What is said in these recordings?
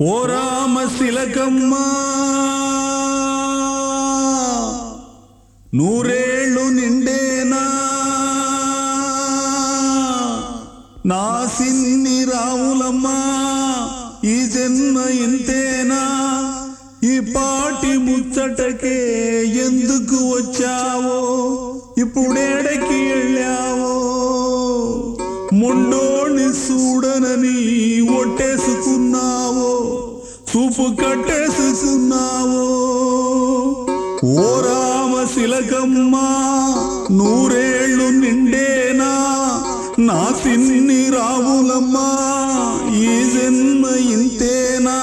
ఓ రామ శిలకమ్మ నూరేళ్ళు నిండేనా నా సిన్ని రావులమ్మ ఈ జన్మ ఇంతేనా ఈ పాటి ముచ్చటకే ఎందుకు వచ్చావో ఇప్పుడేడకి వెళ్ళావో మొండోని చూడనని ఒట్టేసుకున్నావో చూపు కట్టేసుకున్నావో ఓ రామ శిలకమ్మ నూరేళ్ళు నిండేనా నా సిన్ని రావులమ్మా ఈ జన్మ ఇంతేనా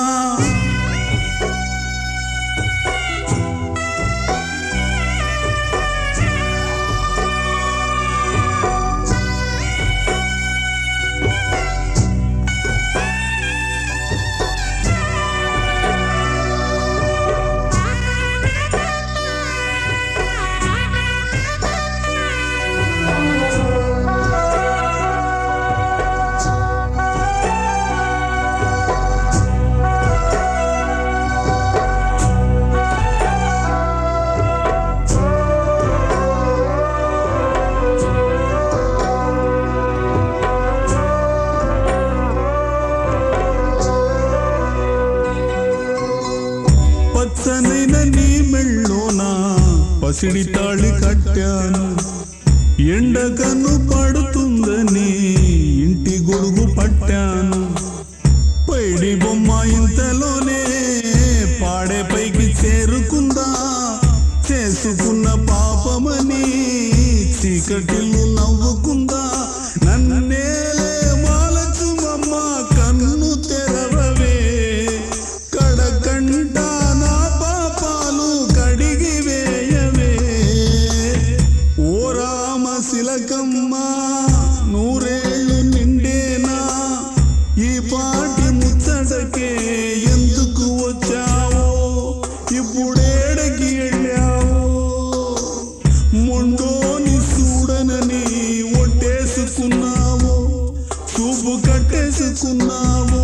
పచ్చనైన నీ మెళ్ళోన పసిడి తాళి కట్టాను ఎండకను పడుతుందని ఇంటి గొడుగు పట్టాను పైడి బొమ్మ ఇంతలోనే పాడే పైకి చేరుకుందా చేసుకున్న పాపమని చీకటిల్లు నవ్వుకుందా నన్నేలే మాలచుమమ్మ కన్ను తెరవవే కడకంట నా పాపాలు కడిగి వేయవే ఓ రామ శిలకమ్మ నూరేళ్ళు నిండేనా ఈ పాటి ముచ్చటకే ఎందుకు వచ్చావో ఇప్పుడేడకి వెళ్ళావో మొండోని చూడనని ఒట్టేసుకున్నావో చూపు కట్టేసుకున్నావో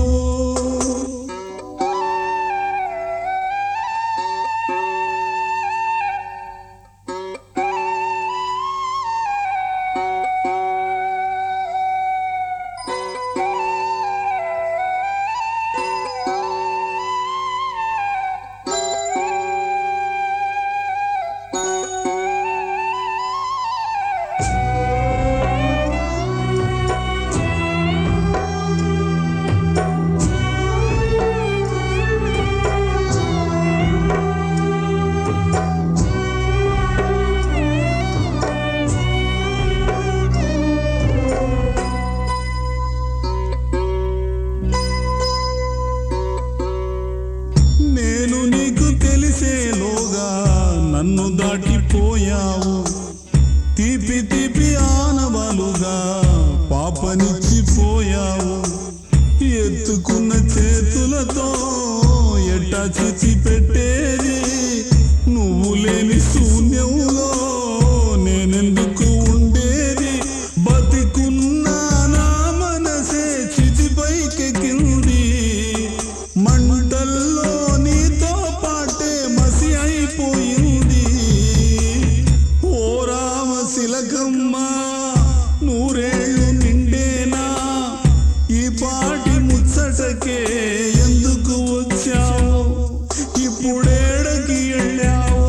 నేను నీకు తెలిసేలోగా నన్ను దాటిపోయావు తీపి తీపి ఆనవాలుగా పాపనిచ్చిపోయావు ఎత్తుకున్న చేతులతో ఎట్టా చిచి పెట్టేది నువ్వు లేని శూన్యంలో నేనెందుకు ఉండేది బతికున్నా నా మనసే చితిపైకెక్కింది మంటల్లో నీతో పాటే మసి అయిపోయింది ఓ రామ శిలకమ్మ నూరేళ్ళు నిండేనా ఈ పాటి ముచ్చటకే ఎందుకు వచ్చావు ఇప్పుడేడకి వెళ్ళావు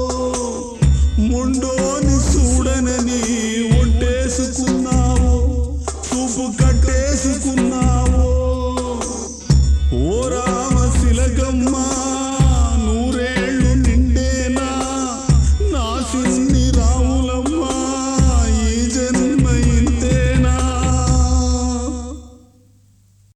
ముండోని చూడనని ఒట్టేసుకున్నావు చూపు కట్టేసుకున్నావు ఓ రామ శిలకమ్మ నూరేళ్ళు నిండేనా నా సిన్ని